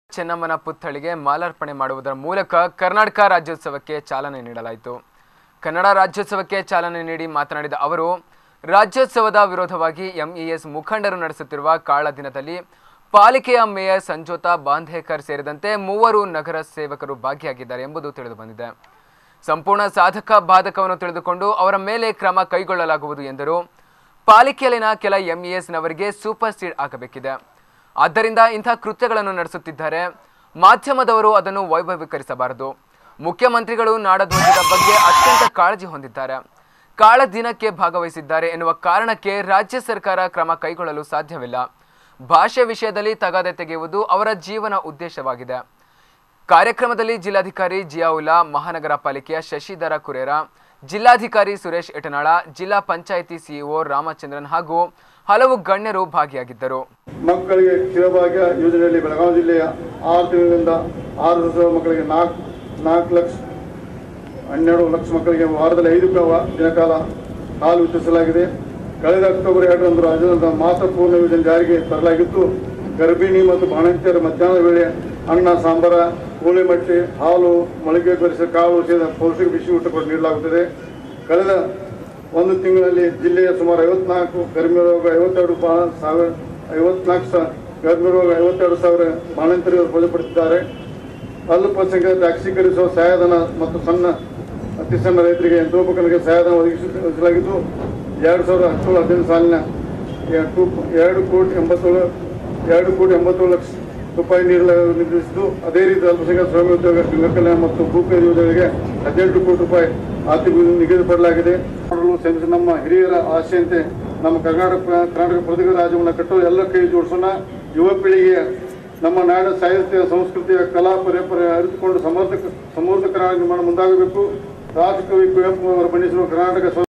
ಚೆನ್ನಮ್ಮನ ಪುತ್ಥಳಿಗೆ ಮಾಲಾರ್ಪಣೆ ಮಾಡುವುದರ ಮೂಲಕ ಕರ್ನಾಟಕ ರಾಜ್ಯೋತ್ಸವಕ್ಕೆ ಚಾಲನೆ ನೀಡಲಾಯಿತು ಕನ್ನಡ ರಾಜ್ಯೋತ್ಸವಕ್ಕೆ ಚಾಲನೆ ನೀಡಿ ಮಾತನಾಡಿದ ಅವರು ರಾಜ್ಯೋತ್ಸವದ ವಿರೋಧವಾಗಿ ಎಂಇಎಸ್ ಮುಖಂಡರು ನಡೆಸುತ್ತಿರುವ ಕಾಳ ದಿನದಲ್ಲಿ ಪಾಲಿಕೆಯ ಮೇಯರ್ ಸಂಜೋತಾ ಬಾಂಧೇಕರ್ ಸೇರಿದಂತೆ ಮೂವರು ನಗರ ಸೇವಕರು ಭಾಗಿಯಾಗಿದ್ದಾರೆ ಎಂಬುದು ತಿಳಿದುಬಂದಿದೆ ಸಂಪೂರ್ಣ ಸಾಧಕ ಬಾಧಕವನ್ನು ತಿಳಿದುಕೊಂಡು ಅವರ ಮೇಲೆ ಕ್ರಮ ಕೈಗೊಳ್ಳಲಾಗುವುದು ಎಂದರು ಪಾಲಿಕೆಯಲ್ಲಿನ ಕೆಲ ಎಂಇಎಸ್ನವರಿಗೆ ಸೂಪರ್ ಸೀಡ್ ಆಗಬೇಕಿದೆ ಆದ್ದರಿಂದ ಇಂಥ ಕೃತ್ಯಗಳನ್ನು ನಡೆಸುತ್ತಿದ್ದಾರೆ ಮಾಧ್ಯಮದವರು ಅದನ್ನು ವೈಭವೀಕರಿಸಬಾರದು ಮುಖ್ಯಮಂತ್ರಿಗಳು ನಾಡಧ್ವಜದ ಬಗ್ಗೆ ಅತ್ಯಂತ ಕಾಳಜಿ ಹೊಂದಿದ್ದಾರೆ ಕಾಳ ದಿನಕ್ಕೆ ಭಾಗವಹಿಸಿದ್ದಾರೆ ಎನ್ನುವ ಕಾರಣಕ್ಕೆ ರಾಜ್ಯ ಸರ್ಕಾರ ಕ್ರಮ ಕೈಗೊಳ್ಳಲು ಸಾಧ್ಯವಿಲ್ಲ ಭಾಷೆ ವಿಷಯದಲ್ಲಿ ತಗಾದೆ ತೆಗೆಯುವುದು ಅವರ ಜೀವನ ಉದ್ದೇಶವಾಗಿದೆ ಕಾರ್ಯಕ್ರಮದಲ್ಲಿ ಜಿಲ್ಲಾಧಿಕಾರಿ ಜಿಯಾವುಲ್ಲಾ ಮಹಾನಗರ ಪಾಲಿಕೆಯ ಶಶಿಧರ ಕುರೇರ ಜಿಲ್ಲಾಧಿಕಾರಿ ಸುರೇಶ್ ಎಟನಾಳ ಜಿಲ್ಲಾ ಪಂಚಾಯಿತಿ ಸಿಇಒ ರಾಮಚಂದ್ರನ್ ಹಾಗೂ ಹಲವು ಗಣ್ಯರು ಭಾಗಿಯಾಗಿದ್ದರು ಮಕ್ಕಳಿಗೆ ಕ್ಷೀರಭಾಗ್ಯ ಯೋಜನೆಯಲ್ಲಿ ಬೆಳಗಾವಿ ಜಿಲ್ಲೆಯ ಆರು ತಿಂಗಳಿಂದ ಆರು ವರ್ಷದ ಮಕ್ಕಳಿಗೆ ನಾಲ್ಕು ನಾಲ್ಕು ಲಕ್ಷ ಹನ್ನೆರಡು ಲಕ್ಷ ಮಕ್ಕಳಿಗೆ ವಾರದಲ್ಲಿ ಐದು ಕ- ದಿನಕಾಲ ಹಾಲು ವಿತರಿಸಲಾಗಿದೆ ಕಳೆದ ಅಕ್ಟೋಬರ್ ಎರಡರಂದು ರಾಜ್ಯದ ಮಾತೃಪೂರ್ಣ ಯೋಜನೆ ಜಾರಿಗೆ ತರಲಾಗಿತ್ತು ಗರ್ಭಿಣಿ ಮತ್ತು ಬಾಣಂತಿಯರ ಮಧ್ಯಾಹ್ನದ ವೇಳೆ ಅನ್ನ ಸಾಂಬಾರ ಕೋಳಿ ಮಟ್ಟಿ ಹಾಲು ಮೊಳಕೆ ಬೆರೆಸಿದ ಕಾಳು ಸೇರಿದ ಪೌಷ್ಟಿಕ ಬಿಸಿ ಊಟ ಕೊಟ್ಟು ನೀಡಲಾಗುತ್ತದೆ ಕಳೆದ ಒಂದು ತಿಂಗಳಲ್ಲಿ ಜಿಲ್ಲೆಯ ಸುಮಾರು ಐವತ್ನಾಲ್ಕು ಗರ್ಭಿಣಿ ರೋಗ ಐವತ್ತೆರಡು ಬಾ ಸಾವಿರ ಐವತ್ನಾಲ್ಕು ಸ ಗರ್ಭಿಣಿ ರೋಗ ಐವತ್ತೆರಡು ಸಾವಿರ ಬಾಣಂತರಿಗಳು ವಜಪಡಿಸಿದ್ದಾರೆ ಅಲ್ಪಸಂಖ್ಯಾತ ಟ್ಯಾಕ್ಸಿಕರಿಸುವ ಸಹಾಯಧನ ಮತ್ತು ಸಣ್ಣ ಅತಿ ಸಣ್ಣ ರೈತರಿಗೆ ಯಂತ್ರೋಪಕರಣಕ್ಕೆ ಸಹಾಯಧನ ಒದಗಿಸಲಾಗಿದ್ದು ಎರಡು ಸಾವಿರದ ಹದಿನೇಳು ಹದಿನೆಂಟು ಸಾಲಿನ ಎರಡು ಎರಡು ಕೋಟಿ ಎಂಬತ್ತೇಳು ಎರಡು ಕೋಟಿ ಎಂಬತ್ತೇಳು ಲಕ್ಷ ರೂಪಾಯಿ ನೀಡಲು ನಿರ್ಧರಿಸಿದ್ದು ಅದೇ ರೀತಿ ಅಲ್ಪಸಂಖ್ಯಾತ ಸ್ವಯಂ ಉದ್ಯೋಗ ಗಂಗಕಲ್ಯಾಣ ಮತ್ತು ಭೂಪೇದ ಯೋಜನೆಗೆ ಹದಿನೆಂಟು ಕೋಟಿ ರೂಪಾಯಿ ಆರ್ಥಿಕ ನಿಗದಿಪಡಲಾಗಿದೆ ಮಾಡಲು ಶ್ರಮಿಸಿ ನಮ್ಮ ಹಿರಿಯರ ಆಶೆಯಂತೆ ನಮ್ಮ ಕರ್ನಾಟಕ ಕರ್ನಾಟಕ ಪ್ರಗತಿ ರಾಜ್ಯವನ್ನು ಕಟ್ಟಲು ಎಲ್ಲ ಕೈ ಜೋಡಿಸೋಣ ಯುವ ಪೀಳಿಗೆಯ ನಮ್ಮ ನಾಡ ಸಾಹಿತ್ಯ ಸಂಸ್ಕೃತಿಯ ಕಲಾ ಪರಂಪರೆ ಅರಿತುಕೊಂಡು ಸಮರ್ಥ ಸಮೃದ್ಧ ಕರ್ನಾಟಕ ನಿರ್ಮಾಣ ಮುಂದಾಗಬೇಕು ರಾಷ್ಟ್ರಕವಿ ಕುವೆಂಪು ಅವರು ಬಣ್ಣಿಸಿರುವ ಕರ್ನಾಟಕ ಸ್ವ-